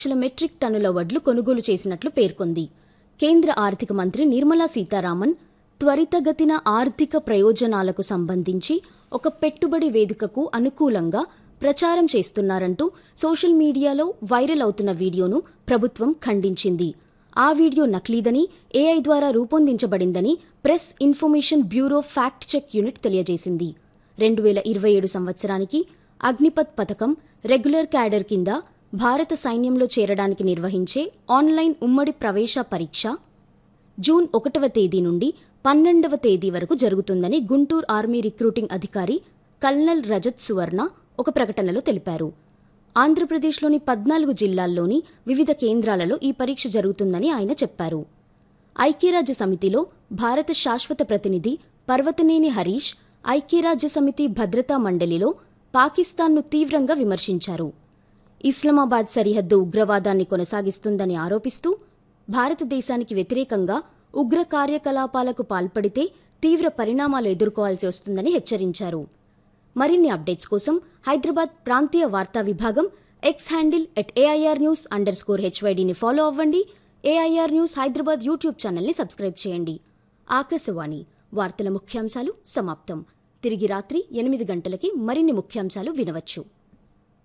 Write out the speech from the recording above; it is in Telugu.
లక్షల మెట్రిక్ టన్నుల వడ్లు కొనుగోలు చేసినట్లు పేర్కొంది కేంద్ర ఆర్థిక మంత్రి నిర్మలా సీతారామన్ త్వరితగతిన ఆర్థిక ప్రయోజనాలకు సంబంధించి ఒక పెట్టుబడి వేదికకు అనుకూలంగా ప్రచారం చేస్తున్నారంటూ సోషల్ మీడియాలో వైరల్ అవుతున్న వీడియోను ప్రభుత్వం ఖండించింది ఆ వీడియో నకిలీదని ఏఐ ద్వారా రూపొందించబడిందని press information bureau fact check unit తెలియజేసింది రెండు వేల ఇరవై ఏడు సంవత్సరానికి అగ్నిపత్ పథకం రెగ్యులర్ క్యాడర్ కింద భారత సైన్యంలో చేరడానికి నిర్వహించే ఆన్లైన్ ఉమ్మడి ప్రవేశ పరీక్ష జూన్ ఒకటవ తేదీ నుండి పన్నెండవ తేదీ వరకు జరుగుతుందని గుంటూరు ఆర్మీ రిక్రూటింగ్ అధికారి కల్నల్ రజత్ సువర్ణ ఒక ప్రకటనలో తెలిపారు ఆంధ్రప్రదేశ్లోని పద్నాలుగు జిల్లాల్లోని వివిధ కేంద్రాలలో ఈ పరీక్ష జరుగుతుందని ఆయన చెప్పారు ఐక్యరాజ్య సమితిలో భారత శాశ్వత ప్రతినిధి పర్వతనేని హరీష్ ఐక్యరాజ్య సమితి భద్రతా మండలిలో పాకిస్తాన్ను తీవ్రంగా విమర్శించారు ఇస్లామాబాద్ సరిహద్దు ఉగ్రవాదాన్ని కొనసాగిస్తుందని ఆరోపిస్తూ భారతదేశానికి వ్యతిరేకంగా ఉగ్ర కార్యకలాపాలకు పాల్పడితే తీవ్ర పరిణామాలు ఎదుర్కోవాల్సి వస్తుందని హెచ్చరించారు మరిన్ని అప్డేట్స్ కోసం హైదరాబాద్ ప్రాంతీయ వార్తా విభాగం X handle at AIR news underscore హెచ్వైడీని ఫాలో అవ్వండి ఏఐఆర్ న్యూస్ హైదరాబాద్ యూట్యూబ్ ఛానల్ని సబ్స్క్రైబ్ చేయండి ఆకాశవాణి వార్తల ముఖ్యాంశాలు సమాప్తం తిరిగి రాత్రి ఎనిమిది గంటలకి మరిన్ని ముఖ్యాంశాలు వినవచ్చు